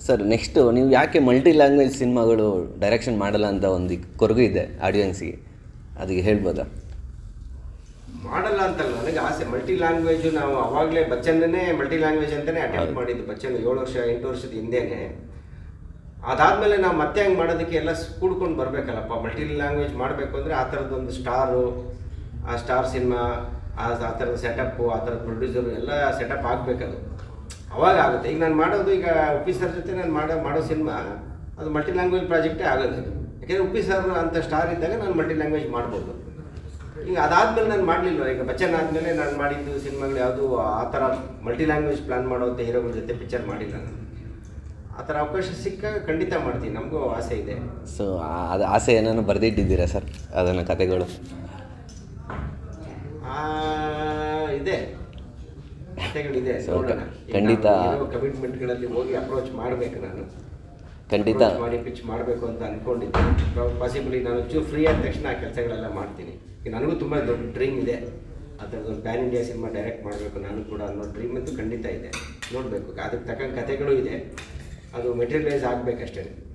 Sir next ನೀವು ಯಾಕೆ multi language ಸಿನಿಮಾಗಳು ಡೈರೆಕ್ಷನ್ ಮಾಡಲ್ಲ ಅಂತ ಒಂದು ಕೊರಗು ಇದೆ ಆಡಿಯನ್ಸಿಗೆ ಅದಕ್ಕೆ ಹೇಳ್ಬೋದಾ ಮಾಡಲ್ಲ ಅಂತಲ್ಲ ನನಗೆ ಆಸೆ ಮಲ್ಟಿ ಲ್ಯಾಂಗ್ವೇಜು ನಾವು ಅವಾಗಲೇ ಬಚ್ಚನ್ನೇ ಮಲ್ಟಿ ಲ್ಯಾಂಗ್ವೇಜ್ ಅಂತಲೇ ಅಟೆಂಪ್ಟ್ ಮಾಡಿದ್ದು ಬಚ್ಚನ್ ಏಳು ವರ್ಷ ಎಂಟು ವರ್ಷದ ಹಿಂದೆನೇ ಅದಾದಮೇಲೆ ನಾವು ಮತ್ತೆ ಹಂಗೆ ಮಾಡೋದಕ್ಕೆ ಎಲ್ಲ ಸ್- ಕೂಡ್ಕೊಂಡು ಬರಬೇಕಲ್ಲಪ್ಪ ಮಲ್ಟಿ ಲ್ಯಾಂಗ್ವೇಜ್ ಮಾಡಬೇಕು ಅಂದರೆ ಆ ಥರದ್ದೊಂದು ಸ್ಟಾರು ಆ ಸ್ಟಾರ್ ಸಿನಿಮಾ ಆ ಆ ಥರದ ಸೆಟಪ್ಪು ಆ ಥರದ ಪ್ರೊಡ್ಯೂಸರು ಎಲ್ಲ ಸೆಟಪ್ ಆಗಬೇಕದು ಅವಾಗ ಆಗುತ್ತೆ ಈಗ ನಾನು ಮಾಡೋದು ಈಗ ಉಪ್ಪಿ ಸರ್ ಜೊತೆ ನಾನು ಮಾಡೋ ಮಾಡೋ ಸಿನಿಮಾ ಅದು ಮಲ್ಟಿ ಲ್ಯಾಂಗ್ವೇಜ್ ಪ್ರಾಜೆಕ್ಟೇ ಆಗೋದು ಅದು ಯಾಕೆಂದರೆ ಉಪ್ಪಿ ಸರ್ ಅಂತ ಸ್ಟಾರ್ ಇದ್ದಾಗ ನಾನು ಮಲ್ಟಿ ಲ್ಯಾಂಗ್ವೇಜ್ ಮಾಡ್ಬೋದು ಈಗ ಅದಾದ್ಮೇಲೆ ನಾನು ಮಾಡಲಿಲ್ಲ ಈಗ ಬಚ್ಚನ್ ಆದಮೇಲೆ ನಾನು ಮಾಡಿದ್ದು ಸಿನಿಮಾಗಳು ಯಾವುದು ಆ ಥರ ಮಲ್ಟಿ ಲ್ಯಾಂಗ್ವೇಜ್ ಪ್ಲಾನ್ ಮಾಡೋಂಥ ಹೀರೋಗಳ ಜೊತೆ ಪಿಕ್ಚರ್ ಮಾಡಿಲ್ಲ ನಾನು ಆ ಥರ ಅವಕಾಶ ಸಿಕ್ಕಾಗ ಖಂಡಿತ ಮಾಡ್ತೀನಿ ನಮಗೂ ಆಸೆ ಇದೆ ಸೊ ಅದು ಆಸೆ ಏನಾದ್ರು ಬರೆದಿಟ್ಟಿದ್ದೀರಾ ಸರ್ ಅದನ್ನು ಕತೆಗಳು ಆ, ಇದೆ ಕಥೆಗಳಿದೆ So, ನೋಡೋಣ ಕ- ಖಂಡಿತ. ಕಮಿಟ್ಮೆಂಟ್ಗಳಲ್ಲಿ ಹೋಗಿ ಅಪ್ರೋಚ್ ಮಾಡಬೇಕು ನಾನು ಖಂಡಿತ Approach ಮಾಡಿ ಪಿಚ್ ಮಾಡಬೇಕು ಅಂತ ಅಂದ್ಕೊಂಡಿದ್ದೆ ಪಾಸಿಬಲಿ ನಾನು ಚೂರು ಫ್ರೀ ಆದ ತಕ್ಷಣ ಆ ಕೆಲಸಗಳೆಲ್ಲ ಮಾಡ್ತೀನಿ ಈಗ ನನಗೂ ತುಂಬ ದೊಡ್ಡ ಡ್ರೀಮ್ ಇದೆ ಆ ಥರದೊಂದು ಪ್ಯಾನ್ ಇಂಡಿಯಾ ಸಿನಿಮಾ ಡೈರೆಕ್ಟ್ ಮಾಡಬೇಕು ನಾನು ಕೂಡ ಅನ್ನೋ ಡ್ರೀಮ್ ಅಂತೂ ಖಂಡಿತ ಇದೆ ನೋಡಬೇಕು ಅದಕ್ಕೆ ತಕ್ಕಂಗೆ ಕಥೆಗಳು ಇದೆ ಅದು ಮೆಟೀರಿಯಲೈಸ್ ಆಗಬೇಕಷ್ಟೇ